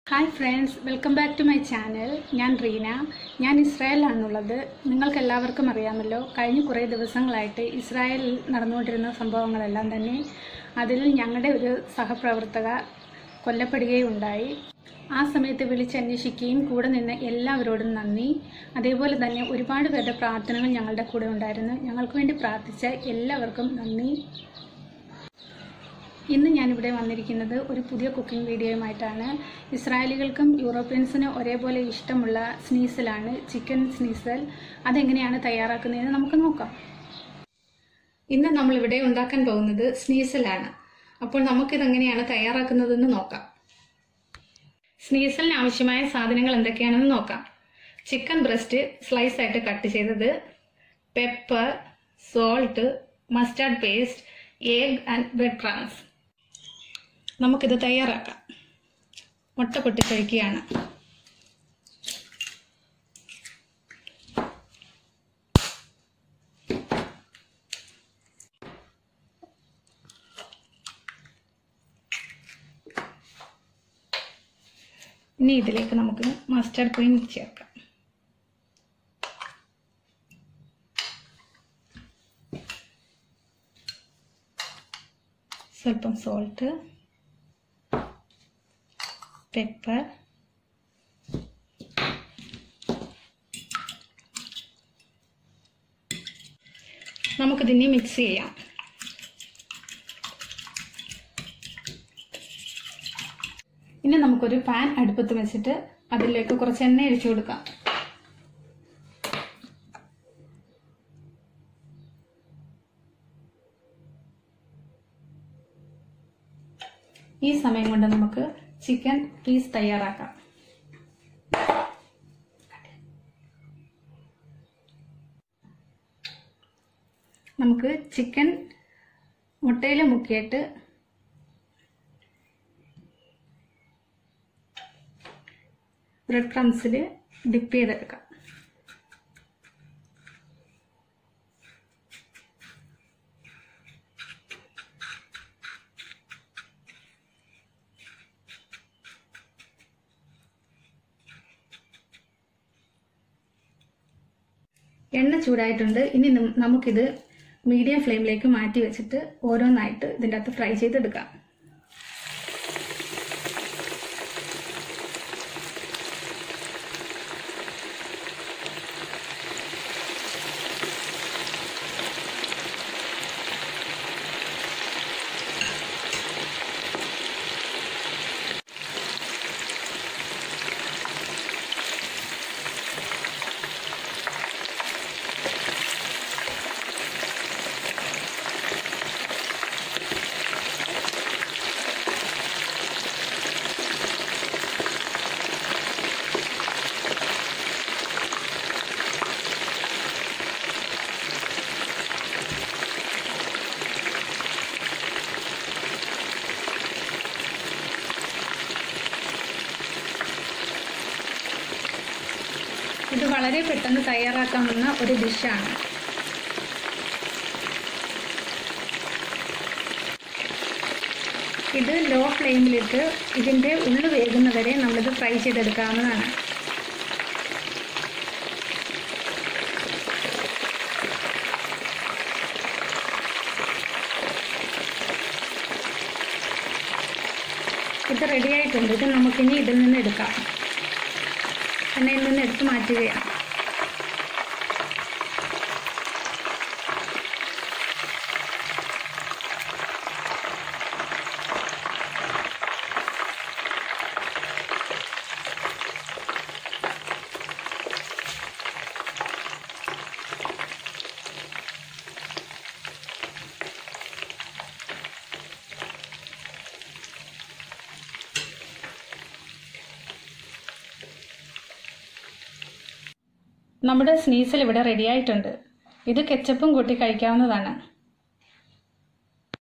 hi friends welcome back to my channel ഞാൻ റീന ഞാൻ ഇസ്രായേലിലാണുള്ളത് നിങ്ങൾക്ക് എല്ലാവർക്കും അറിയാമല്ലോ കഴിഞ്ഞ കുറേ ദിവസങ്ങളായിട്ട് ഇസ്രായേലിൽ നടന്നുകൊണ്ടിരുന്ന സംഭവങ്ങളെല്ലാം തന്നെ അതിൽ ഞങ്ങളുടെ ഒരു സഹപ്രവർത്തക കൊല്ലപ്പെടുകയുണ്ടായി ആ സമയത്ത് വിളിച്ചന്വേഷിക്കുകയും കൂടെ നിന്ന് എല്ലാവരോടും നന്ദി അതേപോലെ തന്നെ ഒരുപാട് പേരുടെ പ്രാർത്ഥനകൾ ഞങ്ങളുടെ കൂടെ ഉണ്ടായിരുന്നു ഞങ്ങൾക്ക് വേണ്ടി പ്രാർത്ഥിച്ച എല്ലാവർക്കും നന്ദി ഇന്ന് ഞാനിവിടെ വന്നിരിക്കുന്നത് ഒരു പുതിയ കുക്കിംഗ് വീഡിയോയുമായിട്ടാണ് ഇസ്രായേലികൾക്കും യൂറോപ്യൻസിനും ഒരേപോലെ ഇഷ്ടമുള്ള സ്നീസലാണ് ചിക്കൻ സ്നീസൽ അതെങ്ങനെയാണ് തയ്യാറാക്കുന്നതെന്ന് നമുക്ക് നോക്കാം ഇന്ന് നമ്മളിവിടെ ഉണ്ടാക്കാൻ പോകുന്നത് സ്നീസലാണ് അപ്പോൾ നമുക്കിതെങ്ങനെയാണ് തയ്യാറാക്കുന്നതെന്ന് നോക്കാം സ്നീസലിന് ആവശ്യമായ സാധനങ്ങൾ എന്തൊക്കെയാണെന്ന് നോക്കാം ചിക്കൻ ബ്രസ്റ്റ് സ്ലൈസ് ആയിട്ട് കട്ട് ചെയ്തത് pepper salt mustard paste egg and bread crumbs നമുക്കിത് തയ്യാറാക്കാം മുട്ട പൊട്ടിച്ചൊഴിക്കുകയാണ് ഇനി ഇതിലേക്ക് നമുക്ക് മസ്റ്റർഡ് ക്രീം ചേർക്കാം സ്വല്പം സോൾട്ട് പെപ്പർ നമുക്കിതിനെ മിക്സ് ചെയ്യാം ഇനി നമുക്കൊരു പാൻ അടുപ്പത്ത് വെച്ചിട്ട് അതിലേക്ക് കുറച്ച് എണ്ണ ഒഴിച്ചു കൊടുക്കാം ഈ സമയം കൊണ്ട് നമുക്ക് ചിക്കൻ പീസ് തയ്യാറാക്കാം നമുക്ക് ചിക്കൻ മുട്ടയിൽ മുക്കിയിട്ട് ബ്രെഡ് ക്രംസിൽ ഡിപ്പ് ചെയ്തെടുക്കാം എണ്ണ ചൂടായിട്ടുണ്ട് ഇനി നം- നമുക്കിത് മീഡിയം ഫ്ലെയിമിലേക്ക് മാറ്റി വെച്ചിട്ട് ഓരോന്നായിട്ട് ഇതിൻ്റെ അകത്ത് ഫ്രൈ ചെയ്തെടുക്കാം ഇത് വളരെ പെട്ടെന്ന് തയ്യാറാക്കാവുന്ന ഒരു ഡിഷാണ് ഇത് ലോ ഫ്ലെയിമിലിട്ട് ഇതിൻ്റെ ഉള്ളു വേകുന്നവരെ നമ്മളിത് ഫ്രൈ ചെയ്തെടുക്കാവുന്നതാണ് ഇത് റെഡി ആയിട്ടുണ്ട് ഇത് നമുക്കിനി ഇതിൽ നിന്ന് എടുക്കാം എണ്ണയിൽ നിന്ന് എടുത്ത് മാറ്റുകയാണ് നമ്മുടെ സ്നീസൽ ഇവിടെ റെഡി ആയിട്ടുണ്ട് ഇത് കെച്ചപ്പും കൂട്ടി കഴിക്കാവുന്നതാണ്